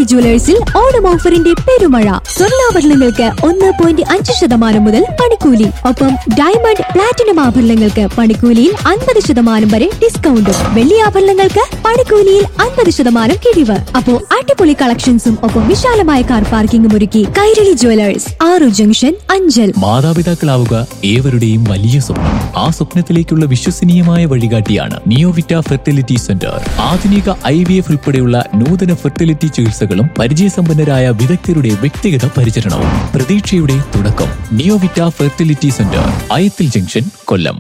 ജുവലേഴ്സിൽ ഓണം ഓഫറിന്റെ പെരുമഴ സ്വർണ്ണാഭരണങ്ങൾക്ക് ഒന്ന് പോയിന്റ് അഞ്ച് ശതമാനം മുതൽ പണിക്കൂലി ഒപ്പം ഡയമണ്ട് പ്ലാറ്റിനം ആഭരണങ്ങൾക്ക് പണിക്കൂലിയിൽ അൻപത് ശതമാനം വരെ ഡിസ്കൗണ്ടും വെള്ളി ആഭരണങ്ങൾക്ക് പണിക്കൂലിയിൽ അൻപത് ശതമാനം കിഴിവ് അപ്പോ അടിപൊളി കളക്ഷൻസും ഒപ്പം വിശാലമായ കാർ പാർക്കിംഗും ഒരുക്കി കൈരളി ജുവലേഴ്സ് ആറു ജംഗ്ഷൻ അഞ്ചൽ മാതാപിതാക്കളാവുക ഏവരുടെയും വലിയ സ്വപ്നം ആ സ്വപ്നത്തിലേക്കുള്ള വിശ്വസനീയമായ വഴികാട്ടിയാണ് നിയോവിറ്റ ഫെർട്ടിലിറ്റി സെന്റർ ആധുനിക ഐ വി എഫ് ഉൾപ്പെടെയുള്ള നൂതന ഫെർട്ടിലിറ്റി ചികിത്സകളും പരിചയസമ്പന്നരായ വിദഗ്ധരുടെ വ്യക്തിഗത പരിചരണവും പ്രതീക്ഷയുടെ തുടക്കം Neovita fertility centre Ayathil junction Kollam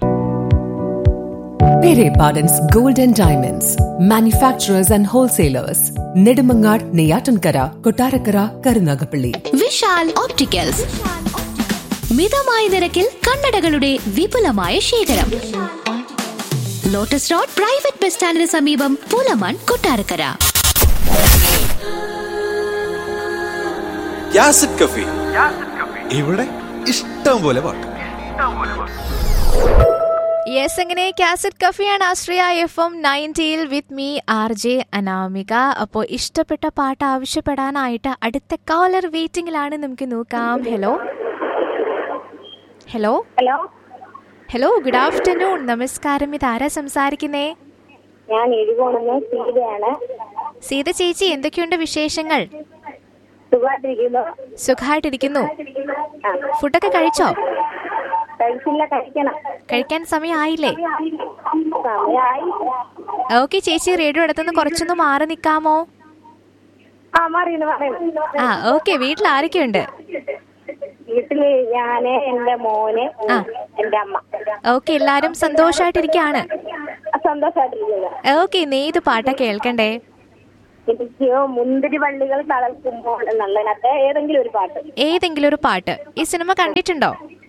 Pere Pardon's Gold and Diamonds, manufacturers and wholesalers, Nedumangad, Neyatankara, Kotarakara, Karunagapalli. Vishal opticals മിതമായ നിരക്കിൽ കണ്ണടകളുടെ വിപുലമായ ശേഖരം ലോട്ടസ് റോഡ് പ്രൈവറ്റ് ബസ് സ്റ്റാൻഡിന് സമീപം പുലമൺ കൊട്ടാരക്കര യാസിഡ് കഫി ഇവിടെ ഇഷ്ടം പോലെ പാട്ട് യെസ് അങ്ങനെ കാസറ്റ് കഫിയാണ് ആശ്രയ എഫ് എം നയൻറ്റിയിൽ with me R J Anamika അപ്പോൾ ഇഷ്ടപ്പെട്ട പാട്ട് ആവശ്യപ്പെടാനായിട്ട് അടുത്ത കോളർ വെയിറ്റിംഗിലാണ് നമുക്ക് നോക്കാം hello hello hello hello good afternoon നമസ്കാരം ഇതാരാ സംസാരിക്കുന്നേ ഞാൻ എഴുകോണെന്ന് സീതയാണ് സീത ചേച്ചി എന്തൊക്കെയുണ്ട് വിശേഷങ്ങൾ സുഖമായിട്ടിരിക്കുന്നു സുഖമായിട്ടിരിക്കുന്നു ആ, ഫുഡൊക്കെ കഴിച്ചോ കഴിച്ചില്ല കഴിക്കണം കഴിക്കാൻ സമയമായില്ലേ സമയായി ഓക്കെ ചേച്ചി റേഡിയോ അടുത്തുനിന്ന് കുറച്ചൊന്ന് മാറി നിൽക്കാമോ ആ മാറിയുന്നു പറയുന്നു ആ ഓക്കെ വീട്ടിൽ ആരൊക്കെയുണ്ട് വീട്ടില് ഞാന് എന്റെ മോന് ആ. എന്റെ അമ്മ ഓക്കെ എല്ലാരും സന്തോഷായിട്ടിരിക്കാണ് സന്തോഷമായിട്ടിരിക്കുന്നു ഓക്കെ ഇന്ന് ഏത് പാട്ടാ കേൾക്കണ്ടേ എനിക്ക് മുന്തിരി വള്ളികൾ തളർക്കുമ്പോൾ എന്നുള്ളതിനകത്ത് ഏതെങ്കിലും ഒരു പാട്ട് ഏതെങ്കിലും ഒരു പാട്ട് ഈ സിനിമ കണ്ടിട്ടുണ്ടോ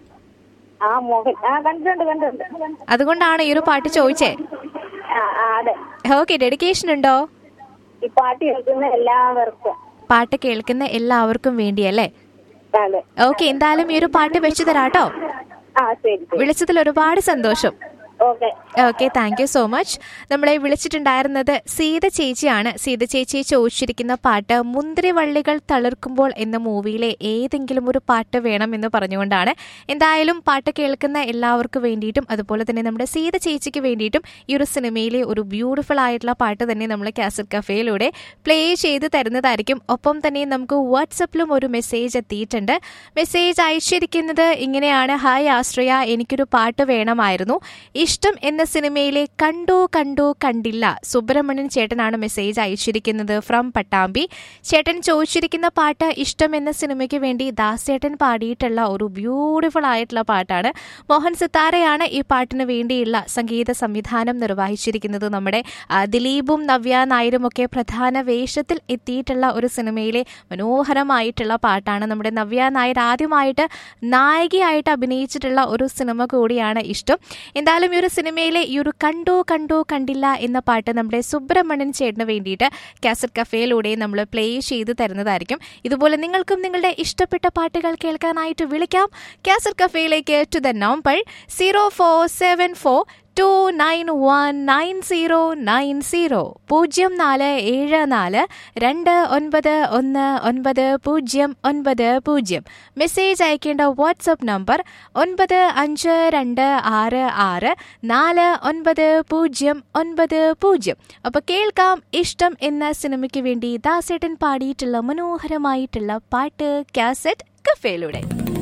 ആ മോഹൻ ആ കണ്ടിട്ടുണ്ട് കണ്ടിട്ടുണ്ട് അതുകൊണ്ടാണ് ഈ ഒരു പാട്ട് ചോദിച്ചേ ആ ആ, അതെ ഓക്കെ ഡെഡിക്കേഷൻ ഉണ്ടോ ഈ പാട്ട് കേൾക്കുന്ന എല്ലാവർക്കും പാട്ട് കേൾക്കുന്ന എല്ലാവർക്കും വേണ്ടിയല്ലേ അതെ ഓക്കെ എന്തായാലും ഈ ഒരു പാട്ട് വെച്ചു തരാട്ടോ ആ ശരി ശരി വിളിച്ചതിൽ ഒരുപാട് സന്തോഷം okay okay thank you so much നമ്മളെ വിളിച്ചിട്ടുണ്ടായിരുന്നത് സീത ചേച്ചിയാണ് സീത ചേച്ചി ചോദിച്ചിരിക്കുന്ന പാട്ട് മുന്തിരിവള്ളികൾ തളിർക്കുമ്പോൾ എന്ന മൂവിയിലെ ഏതെങ്കിലും ഒരു പാട്ട് വേണം എന്ന് പറഞ്ഞുകൊണ്ടാണ് എന്തായാലും പാട്ട് കേൾക്കുന്ന എല്ലാവർക്കും വേണ്ടിയിട്ടും അതുപോലെ തന്നെ നമ്മുടെ സീത ചേച്ചിക്ക് വേണ്ടിയിട്ടും ഈ ഒരു സിനിമയിലെ ഒരു ബ്യൂട്ടിഫുൾ ആയിട്ടുള്ള പാട്ട് തന്നെ നമ്മൾ കാസറ്റ് കഫേയിലൂടെ പ്ലേ ചെയ്ത് തരുന്നതായിരിക്കും ഒപ്പം തന്നെ നമുക്ക് വാട്സപ്പിലും ഒരു മെസ്സേജ് എത്തിയിട്ടുണ്ട് മെസ്സേജ് അയച്ചിരിക്കുന്നത് ഇങ്ങനെയാണ് ഹായ് ആശ്രയ എനിക്കൊരു പാട്ട് വേണമായിരുന്നു ഇഷ്ടം എന്ന സിനിമയിലെ കണ്ടു കണ്ടു കണ്ടില്ല സുബ്രഹ്മണ്യൻ ചേട്ടനാണ് മെസ്സേജ് അയച്ചിരിക്കുന്നത് ഫ്രം പട്ടാമ്പി ചേട്ടൻ ചോദിച്ചിരിക്കുന്ന പാട്ട് ഇഷ്ടം എന്ന സിനിമയ്ക്ക് വേണ്ടി ദാസേട്ടൻ പാടിയിട്ടുള്ള ഒരു ബ്യൂട്ടിഫുൾ ആയിട്ടുള്ള പാട്ടാണ് മോഹൻ സിത്താരയാണ് ഈ പാട്ടിന് വേണ്ടിയുള്ള സംഗീത സംവിധാനം നിർവഹിച്ചിരിക്കുന്നത് നമ്മുടെ ആ, ദിലീപും നവ്യ നായരും ഒക്കെ പ്രധാന വേഷത്തിൽ എത്തിയിട്ടുള്ള ഒരു സിനിമയിലെ മനോഹരമായിട്ടുള്ള പാട്ടാണ് നമ്മുടെ നവ്യ നായർ ആദ്യമായിട്ട് നായികയായിട്ട് അഭിനയിച്ചിട്ടുള്ള ഒരു സിനിമ കൂടിയാണ് ഇഷ്ടം എന്തായാലും ഈ ഒരു സിനിമയിലെ ഈ ഒരു കണ്ടു കണ്ടു കണ്ടില്ല എന്ന പാട്ട് നമ്മുടെ സുബ്രഹ്മണ്യൻ ചേട്ടന് വേണ്ടിയിട്ട് കാസറ്റ് കഫേയിലൂടെ നമ്മൾ പ്ലേ ചെയ്ത് തരുന്നതായിരിക്കും ഇതുപോലെ നിങ്ങൾക്കും നിങ്ങളുടെ ഇഷ്ടപ്പെട്ട പാട്ടുകൾ കേൾക്കാനായിട്ട് വിളിക്കാം കാസറ്റ് കഫേയിലേക്ക് to the number zero four seven four two nine one nine zero nine zero പൂജ്യം നാല് ഏഴ് നാല് രണ്ട് ഒൻപത് ഒന്ന് ഒൻപത് പൂജ്യം ഒൻപത് പൂജ്യം മെസ്സേജ് അയക്കേണ്ട വാട്സപ്പ് നമ്പർ ഒൻപത് അഞ്ച് രണ്ട് ആറ് ആറ് നാല് ഒൻപത് പൂജ്യം ഒൻപത് പൂജ്യം അപ്പോൾ കേൾക്കാം ഇഷ്ടം എന്ന സിനിമയ്ക്ക് വേണ്ടി ദാസേട്ടൻ പാടിയിട്ടുള്ള മനോഹരമായിട്ടുള്ള പാട്ട് കാസറ്റ് കഫേയിലൂടെ